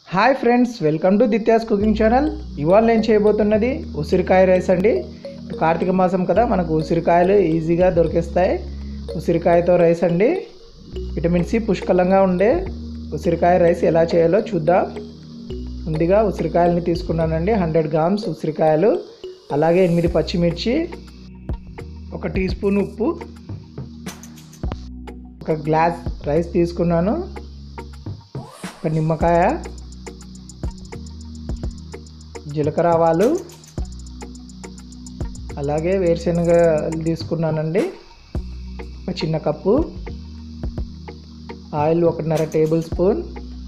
hi friends welcome to Dithya's cooking channel ఇవాళ నేను చేయబోతున్నది ఉసిరికాయ రైస్ అండి కార్తీక మాసం కదా మనకు ఉసిరికాయలు ఈజీగా దొరికేస్తాయి ఉసిరికాయతో రైస్ అండి విటమిన్ సి పుష్కలంగా ఉండే ఉసిరికాయ రైస్ ఎలా చేయాలో చూద్దాం ముందుగా ఉసిరికాయలని తీసుకున్నానండి హండ్రెడ్ గ్రామ్స్ ఉసిరికాయలు అలాగే ఎనిమిది పచ్చిమిర్చి ఒక టీ స్పూన్ ఉప్పు ఒక గ్లాస్ రైస్ తీసుకున్నాను ఒక నిమ్మకాయ జీలకర్ర ఆవాలు అలాగే వేరుశనగ తీసుకున్నానండి ఒక చిన్న కప్పు ఆయిల్ ఒకటిన్నర టేబుల్ స్పూన్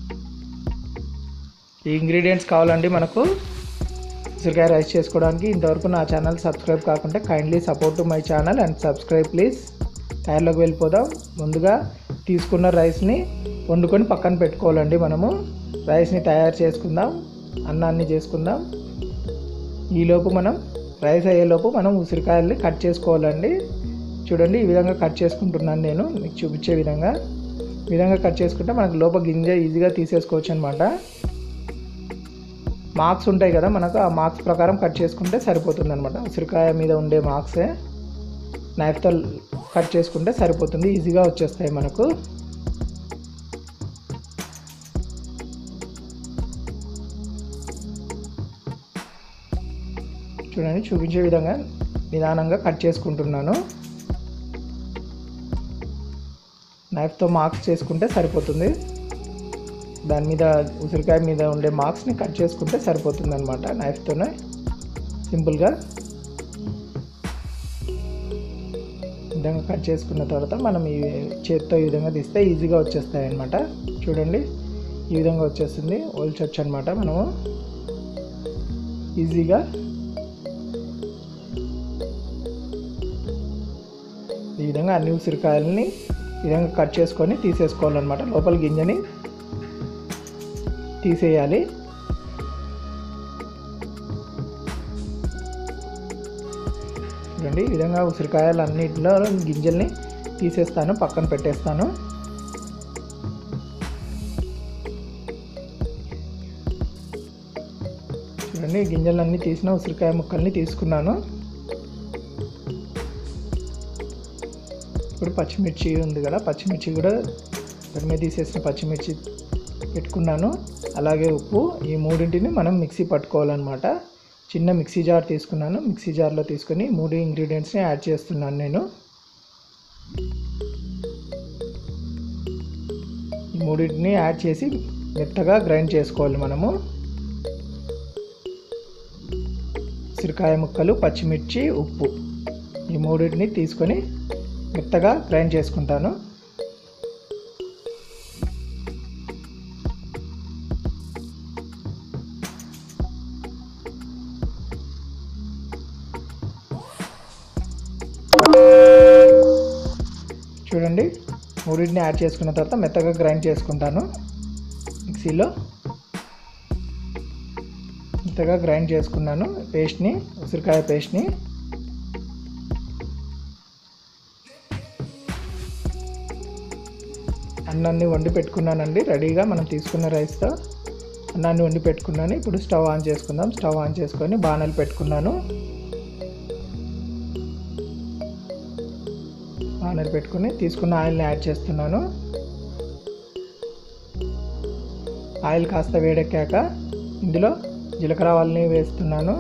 ఈ ఇంగ్రీడియంట్స్ కావాలండి మనకు ఉసిరికాయ రైస్ చేసుకోవడానికి ఇంతవరకు నా ఛానల్ సబ్స్క్రైబ్ కాకుంటే kindly support to my channel and subscribe please తయారులోకి వెళ్ళిపోదాం ముందుగా తీసుకున్న రైస్ని వండుకొని పక్కన పెట్టుకోవాలండి మనము రైస్ని తయారు చేసుకుందాం అన్నాన్ని చేసుకుందాం ఈలోపు మనం రైస్ అయ్యేలోపు మనం ఉసిరికాయల్ని కట్ చేసుకోవాలండి చూడండి ఈ విధంగా కట్ చేసుకుంటున్నాను నేను మీకు చూపించే విధంగా ఈ విధంగా కట్ చేసుకుంటే మనకు లోపల గింజ ఈజీగా తీసేసుకోవచ్చు అనమాట మార్క్స్ ఉంటాయి కదా మనకు ఆ మార్క్స్ ప్రకారం కట్ చేసుకుంటే సరిపోతుంది అనమాట ఉసిరికాయ మీద ఉండే మార్క్సే నైఫ్తో కట్ చేసుకుంటే సరిపోతుంది ఈజీగా వచ్చేస్తాయి మనకు చూడండి చూపించే విధంగా నిదానంగా కట్ చేసుకుంటున్నాను నైఫ్తో మార్క్స్ చేసుకుంటే సరిపోతుంది దాని మీద ఉసిరికాయ మీద ఉండే మార్క్స్ని కట్ చేసుకుంటే సరిపోతుంది అనమాట నైఫ్తోనే సింపుల్గా ఈ విధంగా కట్ చేసుకున్న తర్వాత మనం ఈ చేత్తో ఈ విధంగా తీస్తే ఈజీగా వచ్చేస్తాయి అనమాట చూడండి ఈ విధంగా వచ్చేస్తుంది ఓల్చొచ్చు అనమాట మనము ఈజీగా ఈ విధంగా అన్ని ఉసిరికాయలని ఈ విధంగా కట్ చేసుకొని తీసేసుకోవాలన్నమాట లోపల గింజని తీసేయాలి చూడండి ఈ విధంగా ఉసిరికాయలు అన్నిటిలో గింజల్ని తీసేస్తాను పక్కన పెట్టేస్తాను చూడండి ఈ గింజలన్నీ తీసిన ఉసిరికాయ ముక్కల్ని తీసుకున్నాను ఇప్పుడు పచ్చిమిర్చి ఉంది కదా పచ్చిమిర్చి కూడా దాని మీద తీసేసిన పచ్చిమిర్చి పెట్టుకున్నాను అలాగే ఉప్పు ఈ మూడింటిని మనం మిక్సీ పట్టుకోవాలన్నమాట చిన్న మిక్సీ జార్ తీసుకున్నాను మిక్సీ జార్లో తీసుకొని మూడు ఇంగ్రీడియంట్స్ని యాడ్ చేస్తున్నాను నేను ఈ మూడింటిని యాడ్ చేసి మెత్తగా గ్రైండ్ చేసుకోవాలి మనము ఉసిరికాయ ముక్కలు పచ్చిమిర్చి ఉప్పు ఈ మూడింటిని తీసుకొని మెత్తగా గ్రైండ్ చేసుకుంటాను చూడండి మూడింటిని యాడ్ చేసుకున్న తర్వాత మెత్తగా గ్రైండ్ చేసుకుంటాను మిక్సీలో మెత్తగా గ్రైండ్ చేసుకున్నాను పేస్ట్ని ఉసిరికాయ పేస్ట్ని అన్నాన్ని వండి పెట్టుకున్నానండి రెడీగా మనం తీసుకున్న రైస్తో అన్నాన్ని వండి పెట్టుకున్నాను ఇప్పుడు స్టవ్ ఆన్ చేసుకుందాం స్టవ్ ఆన్ చేసుకొని బాణలు పెట్టుకున్నాను బాణలు పెట్టుకుని తీసుకున్న ఆయిల్ని యాడ్ చేస్తున్నాను ఆయిల్ కాస్త వేడెక్కాక ఇందులో జీలకర్ర ఆవాల్ని వేస్తున్నాను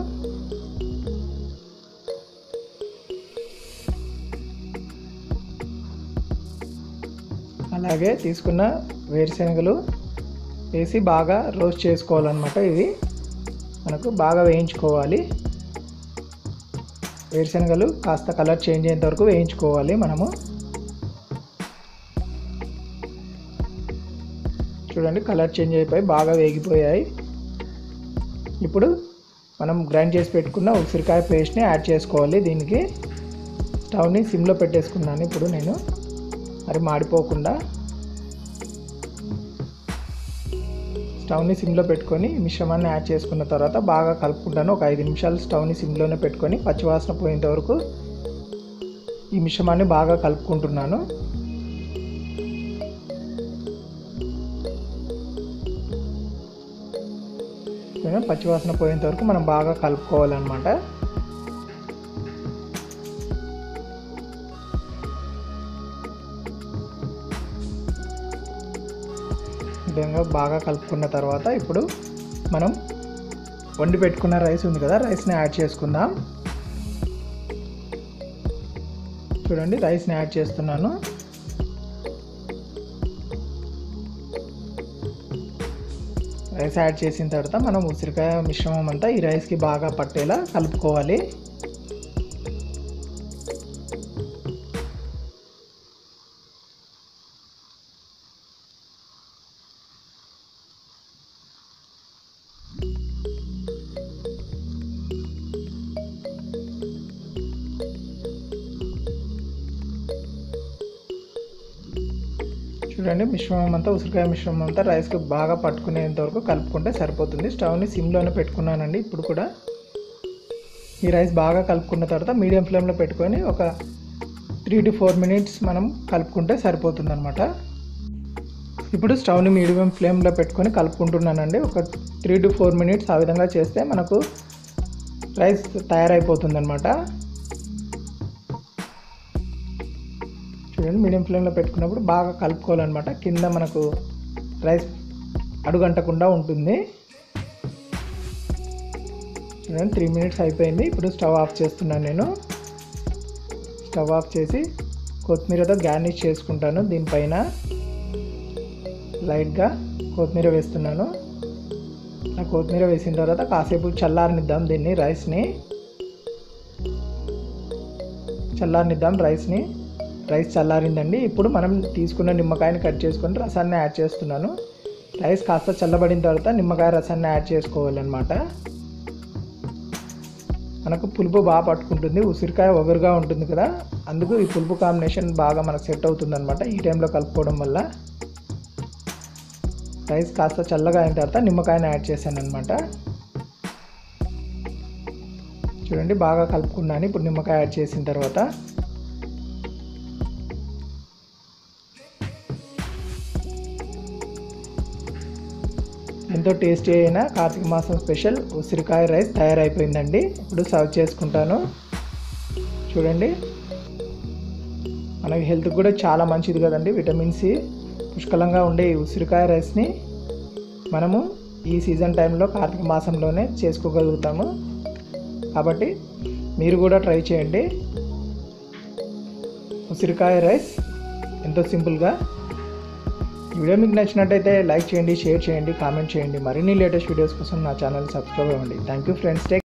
అలాగే తీసుకున్న వేరుశనగలు వేసి బాగా రోస్ట్ చేసుకోవాలన్నమాట ఇది మనకు బాగా వేయించుకోవాలి వేరుశనగలు కాస్త కలర్ చేంజ్ అయ్యేంత వరకు వేయించుకోవాలి మనము చూడండి కలర్ చేంజ్ అయిపోయి బాగా వేగిపోయాయి ఇప్పుడు మనం గ్రైండ్ చేసి పెట్టుకున్న ఉసిరికాయ పేస్ట్ని యాడ్ చేసుకోవాలి దీనికి స్టవ్ని సిమ్లో పెట్టేసుకున్నాను ఇప్పుడు నేను మరి మాడిపోకుండా స్టవ్ని సిమ్లో పెట్టుకొని మిశ్రమాన్ని యాడ్ చేసుకున్న తర్వాత బాగా కలుపుకుంటాను ఒక ఐదు నిమిషాలు స్టవ్ని సిమ్లోనే పెట్టుకొని పచ్చివాసన పోయేంత వరకు ఈ మిశ్రమాన్ని బాగా కలుపుకుంటున్నాను చూడండి, పచ్చివాసన పోయేంత వరకు మనం బాగా కలుపుకోవాలన్నమాట ఈ విధంగా బాగా కలుపుకున్న తర్వాత ఇప్పుడు మనం వండి పెట్టుకున్న రైస్ ఉంది కదా రైస్ని యాడ్ చేసుకుందాం చూడండి రైస్ని యాడ్ చేస్తున్నాను రైస్ యాడ్ చేసిన తర్వాత మనం ఉసిరికాయ మిశ్రమం అంతా ఈ రైస్కి బాగా పట్టేలా కలుపుకోవాలి చూడండి మిశ్రమం అంతా ఉసిరికాయ మిశ్రమం అంతా రైస్కి బాగా పట్టుకునేంత వరకు కలుపుకుంటే సరిపోతుంది స్టవ్ని సిమ్లోనే పెట్టుకున్నానండి ఇప్పుడు కూడా ఈ రైస్ బాగా కలుపుకున్న తర్వాత మీడియం ఫ్లేమ్లో పెట్టుకొని ఒక త్రీ టు ఫోర్ మినిట్స్ మనం కలుపుకుంటే సరిపోతుంది అనమాట ఇప్పుడు స్టవ్ని మీడియం ఫ్లేమ్లో పెట్టుకొని కలుపుకుంటున్నానండి ఒక త్రీ టు ఫోర్ మినిట్స్ ఆ విధంగా చేస్తే మనకు రైస్ తయారైపోతుంది అనమాట చూడండి మీడియం ఫ్లేమ్లో పెట్టుకున్నప్పుడు బాగా కలుపుకోవాలన్నమాట కింద మనకు రైస్ అడుగంటకుండా ఉంటుంది చూడండి త్రీ మినిట్స్ అయిపోయింది ఇప్పుడు స్టవ్ ఆఫ్ చేస్తున్నాను నేను స్టవ్ ఆఫ్ చేసి కొత్తిమీరతో గార్నిష్ చేసుకుంటాను దీనిపైన లైట్గా కొత్తిమీర వేస్తున్నాను ఆ కొత్తిమీర వేసిన తర్వాత కాసేపు చల్లారనిద్దాం దీన్ని రైస్ని చల్లారనిద్దాం రైస్ని రైస్ చల్లారిందండి ఇప్పుడు మనం తీసుకున్న నిమ్మకాయని కట్ చేసుకొని రసాన్ని యాడ్ చేస్తున్నాను రైస్ కాస్త చల్లబడిన తర్వాత నిమ్మకాయ రసాన్ని యాడ్ చేసుకోవాలన్నమాట మనకు పులుపు బాగా పట్టుకుంటుంది ఉసిరికాయ ఒగరుగా ఉంటుంది కదా అందుకు ఈ పులుపు కాంబినేషన్ బాగా మనకు సెట్ అవుతుంది అనమాట ఈ టైంలో కలుపుకోవడం వల్ల రైస్ కాస్త చల్లగా అయిన తర్వాత నిమ్మకాయని యాడ్ చేశాను అనమాట చూడండి బాగా కలుపుకున్నాను ఇప్పుడు నిమ్మకాయ యాడ్ చేసిన తర్వాత ఎంతో టేస్టీ అయిన కార్తీక మాసం స్పెషల్ ఉసిరికాయ రైస్ తయారైపోయిందండి ఇప్పుడు సర్వ్ చేసుకుంటాను చూడండి మనకి హెల్త్కి కూడా చాలా మంచిది కదండి విటమిన్ సి పుష్కలంగా ఉండే ఈ ఉసిరికాయ రైస్ని మనము ఈ సీజన్ టైంలో కార్తీక మాసంలోనే చేసుకోగలుగుతాము కాబట్టి మీరు కూడా ట్రై చేయండి ఉసిరికాయ రైస్ ఎంతో సింపుల్గా ఈ వీడియో మీకు నచ్చినట్టయితే లైక్ చేయండి షేర్ చేయండి కామెంట్ చేయండి మరిన్ని లేటెస్ట్ వీడియోస్ కోసం నా ఛానల్ సబ్స్క్రైబ్ అవ్వండి థ్యాంక్ యూ ఫ్రెండ్స్ టేక్